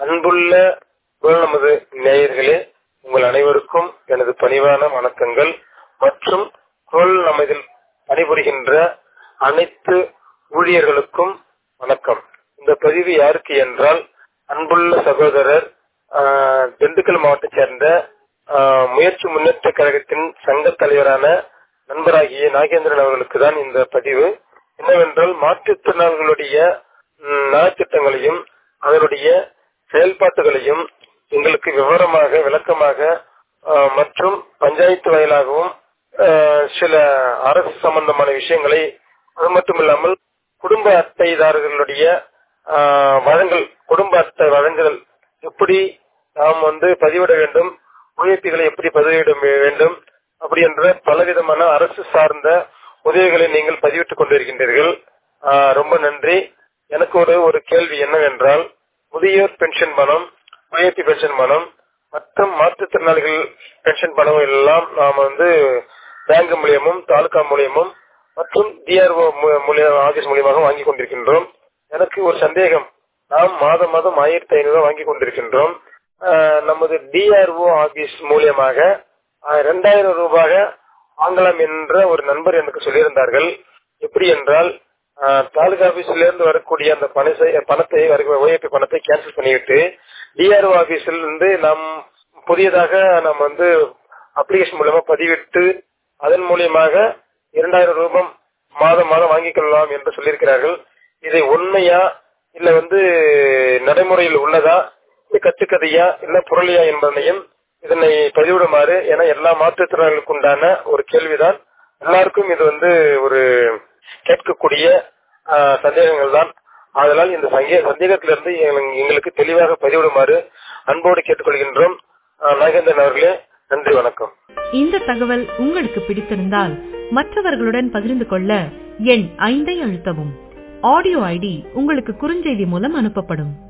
அன்புள்ள குரல் நமது நேயர்களே உங்கள் அனைவருக்கும் எனது பணிவான வணக்கங்கள் மற்றும் குரல் நமதில் பணிபுரிகின்ற அனைத்து ஊழியர்களுக்கும் வணக்கம் இந்த பதிவு யாருக்கு என்றால் அன்புள்ள சகோதரர் ஆஹ், திண்டுக்கல் மாவட்டத்தை சேர்ந்த ஆஹ், முயற்சி முன்னேற்ற கழகத்தின் சங்க தலைவரான நண்பராகிய நாகேந்திரன் அவர்களுக்கு தான் இந்த பதிவு என்னவென்றால் மாற்றுத்திறனாளிகளுடைய ம், நலத்திட்டங்களையும் அதனுடைய செயல்பாட்டுகளையும் எங்களுக்கு விவரமாக விளக்கமாக ஆஹ், மற்றும் பஞ்சாயத்து வாயிலாகவும் ஆஹ், சில அரசு சம்பந்தமான விஷயங்களை அது மட்டும் இல்லாமல் குடும்ப அட்டைதாரர்களுடைய ஆஹ், வழங்கல் குடும்ப அட்டை வழங்குதல் எப்படி நாம் வந்து பதிவிட வேண்டும் உயர்த்திகளை எப்படி பதிவிட வேண்டும் அப்படி என்ற பலவிதமான அரசு சார்ந்த உதவிகளை நீங்கள் பதிவிட்டுக் கொண்டிருக்கின்றீர்கள் ஆஹ், ரொம்ப நன்றி எனக்கு ஒரு ஒரு கேள்வி என்னவென்றால் முதியோர் பென்ஷன் பணம் உயர்த்தி பென்ஷன் பணம் மற்றும் மாற்றுத்திறனாளிகள் பென்ஷன் பணம் எல்லாம் நாம் வந்து பேங்க் மூலியமும் தாலுகா மூலியமும் மற்றும் டிஆர்ஓ மூலியம் ஆபீஸ் மூலியமாக வாங்கி கொண்டிருக்கின்றோம் எனக்கு ஒரு சந்தேகம் நாம் மாதம் மாதம் ஆயிரத்தி ஐநூறு ரூபாய் வாங்கி கொண்டிருக்கின்றோம் ஆஹ், நமது டிஆர்ஓ ஆபீஸ் மூலியமாக இரண்டாயிரம் ரூபாய் வாங்கலாம் என்ற ஒரு நண்பர் எனக்கு சொல்லியிருந்தார்கள் எப்படி என்றால் ஆஹ், தாலுகா ஆபீஸ்ல இருந்து வரக்கூடிய அந்த பணத்தை பணத்தை ஓஏபி பணத்தை கேன்சல் பண்ணிவிட்டு டிஆர்ஓ ஆபீஸில் இருந்து நாம் புதியதாக நாம் வந்து அப்ளிகேஷன் மூலமா பதிவிட்டு அதன் மூலியமாக இரண்டாயிரம் ரூபாய் மாதம் மாதம் வாங்கிக் கொள்ளலாம் என்று சொல்லியிருக்கிறார்கள் இதை உண்மையா இல்ல வந்து நடைமுறையில் உள்ளதா இது கட்டுக்கதையா இல்ல புரளியா என்பதனையும் இதனை பதிவிடுமாறு என எல்லா மாற்றுத்திறனாளிகளுக்கு உண்டான ஒரு கேள்விதான் எல்லாருக்கும் இது வந்து ஒரு கேட்கக்கூடிய ஆஹ், சந்தேகங்கள் தான் ஆதலால் இந்த சங்கே- சந்தேகத்திலிருந்து எங்களுக்கு- எங்களுக்கு தெளிவாக பதிவிடுமாறு அன்போடு கேட்டுக்கொள்கின்றோம் ஆஹ், நாகேந்திரன் அவர்களே நன்றி வணக்கம் இந்த தகவல் உங்களுக்கு பிடித்திருந்தால் மற்றவர்களுடன் பகிர்ந்து கொள்ள எண் ஐந்தை அழுத்தவும் ஆடியோ ஐடி உங்களுக்கு குறுஞ்செய்தி மூலம் அனுப்பப்படும்